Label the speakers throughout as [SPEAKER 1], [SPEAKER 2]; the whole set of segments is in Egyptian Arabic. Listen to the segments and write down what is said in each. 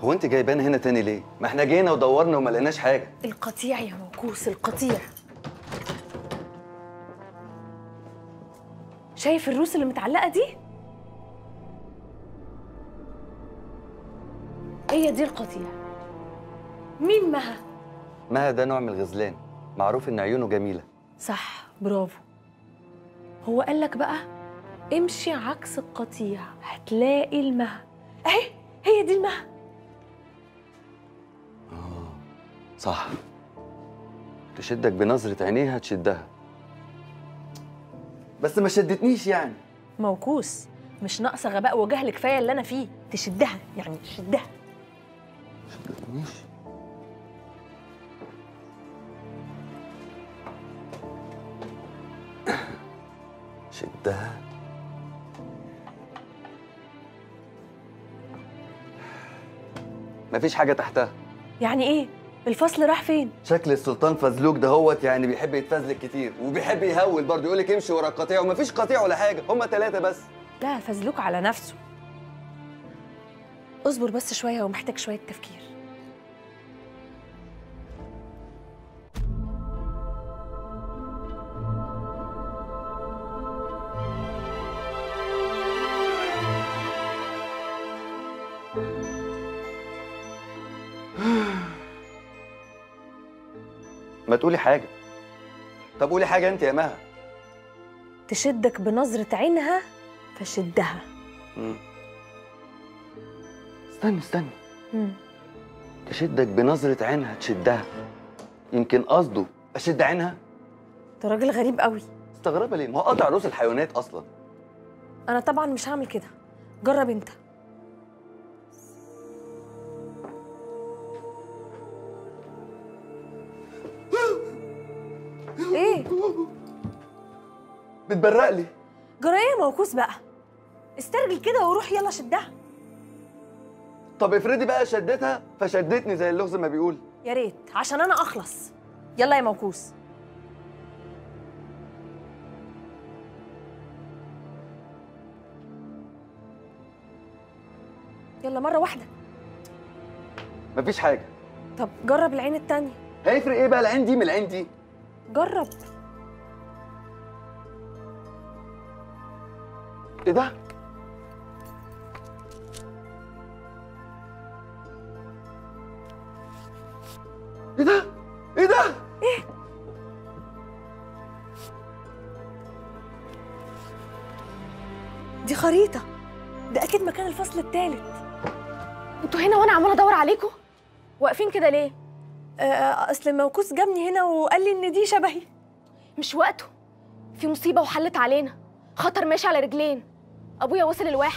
[SPEAKER 1] هو انت جايبانا هنا تاني ليه ما احنا جينا ودورنا وما لقيناش حاجه
[SPEAKER 2] القطيع يا موكوس القطيع شايف الروس اللي متعلقه دي هي دي القطيع مين مها
[SPEAKER 1] ما ده نوع من الغزلان معروف ان عيونه جميله
[SPEAKER 2] صح برافو هو قال لك بقى امشي عكس القطيع هتلاقي المها اهي هي دي المها
[SPEAKER 1] صح تشدك بنظره عينيها تشدها بس ما شدتنيش يعني
[SPEAKER 2] موكوس مش ناقصه غباء وجهل كفايه اللي انا فيه تشدها يعني تشدها
[SPEAKER 1] شدتنيش شدها مفيش حاجة تحتها
[SPEAKER 2] يعني ايه الفصل راح فين
[SPEAKER 1] شكل السلطان فزلوك ده هوت يعني بيحب يتفزلك كتير وبيحب يهول برضه يقول لك امشي ورا القطيع ومفيش قطيع ولا حاجة هما ثلاثة بس
[SPEAKER 2] لا فزلوك على نفسه اصبر بس شويه ومحتاج شويه تفكير
[SPEAKER 1] ما تقولي حاجة طب قولي حاجة أنت يا مها
[SPEAKER 2] تشدك بنظره عينها فشدها
[SPEAKER 1] مم. استني استني
[SPEAKER 2] مم.
[SPEAKER 1] تشدك بنظرة عينها تشدها يمكن قصده أشد عينها
[SPEAKER 2] انت راجل غريب قوي
[SPEAKER 1] استغربة ليه؟ ما هو قطع رؤوس الحيوانات أصلا
[SPEAKER 2] انا طبعا مش هعمل كده جرب انت ايه
[SPEAKER 1] بتبرق لي
[SPEAKER 2] جرى ايه يا موكوس بقى استرجل كده وروح يلا شدها
[SPEAKER 1] طب افرضي بقى شدتها فشدتني زي اللغز ما بيقول
[SPEAKER 2] يا ريت عشان انا اخلص يلا يا موكوس يلا مرة واحدة
[SPEAKER 1] مفيش حاجة
[SPEAKER 2] طب جرب العين التانية
[SPEAKER 1] هيفرق ايه بقى العين دي من العين دي؟
[SPEAKER 2] جرب
[SPEAKER 1] ايه ده؟ ايه ده؟ ايه ده؟
[SPEAKER 2] دي خريطة ده أكيد مكان الفصل التالت
[SPEAKER 3] انتوا هنا وانا عماله ادور عليكم واقفين كده ليه
[SPEAKER 2] آه، أصل موكوس جابني هنا وقال لي إن دي شبهي
[SPEAKER 3] مش وقته في مصيبه وحلت علينا خطر ماشي على رجلين ابويا وصل الواحد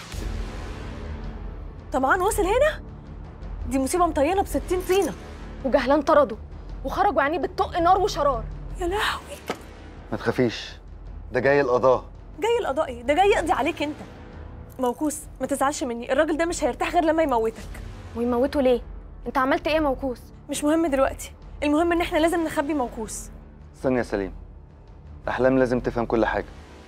[SPEAKER 2] طبعا وصل هنا دي مصيبة مطينة بستين طينة
[SPEAKER 3] وجهلان طردوا وخرجوا يعني بالطق نار وشرار
[SPEAKER 2] يا لهوي
[SPEAKER 1] ما تخافيش ده جاي القضاء
[SPEAKER 2] جاي القضاء إيه؟ ده جاي يقضي عليك أنت موكوس ما تزعلش مني الراجل ده مش هيرتاح غير لما يموتك
[SPEAKER 3] ويموتوا ليه انت عملت ايه يا موكوس
[SPEAKER 2] مش مهم دلوقتي المهم إن إحنا لازم نخبي موكوس
[SPEAKER 1] استنى يا سليم احلام لازم تفهم كل حاجه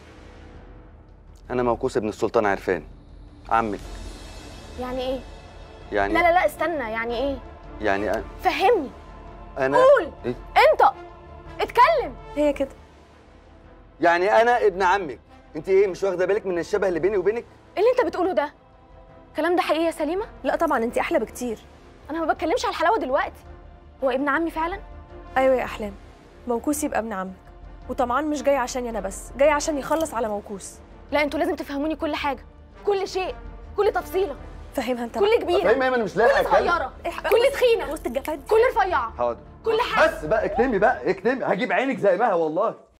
[SPEAKER 1] انا موكوس ابن السلطان عرفان عمك
[SPEAKER 3] يعني ايه
[SPEAKER 1] يعني
[SPEAKER 3] لا لا لا استنى يعني ايه
[SPEAKER 1] يعني أنا-
[SPEAKER 3] فهمني
[SPEAKER 1] انا
[SPEAKER 3] قول
[SPEAKER 1] إيه؟
[SPEAKER 3] انت اتكلم
[SPEAKER 2] هي كده
[SPEAKER 1] يعني انا ابن عمك انت ايه مش واخده بالك من الشبه اللي بيني وبينك
[SPEAKER 3] ايه اللي انت بتقوله ده الكلام ده حقيقي يا سليمه
[SPEAKER 2] لا طبعا أنت أحلى بكتير
[SPEAKER 3] انا ما بتكلمش على الحلاوه دلوقتي هو ابن عمي فعلا
[SPEAKER 2] أيوة يا أحلام موكوس يبقى ابن عمك وطبعا مش جاي عشاني أنا بس جاي عشان يخلص على موكوس
[SPEAKER 3] لا انتوا لازم تفهموني كل حاجه كل شيء كل تفصيله
[SPEAKER 2] فهمها أنت
[SPEAKER 3] كل كبيره
[SPEAKER 1] فاهم ايه ما انا مش لاقي
[SPEAKER 3] كل
[SPEAKER 1] اتكلم
[SPEAKER 3] صغيره
[SPEAKER 2] إيه،
[SPEAKER 3] كل تخينه
[SPEAKER 2] وسط الجفات دي
[SPEAKER 3] كل رفيعه
[SPEAKER 1] حاضر
[SPEAKER 3] كل حاجه
[SPEAKER 1] بس بقى اكتمي بقى اكتمي هجيب عينك زي ما هي والله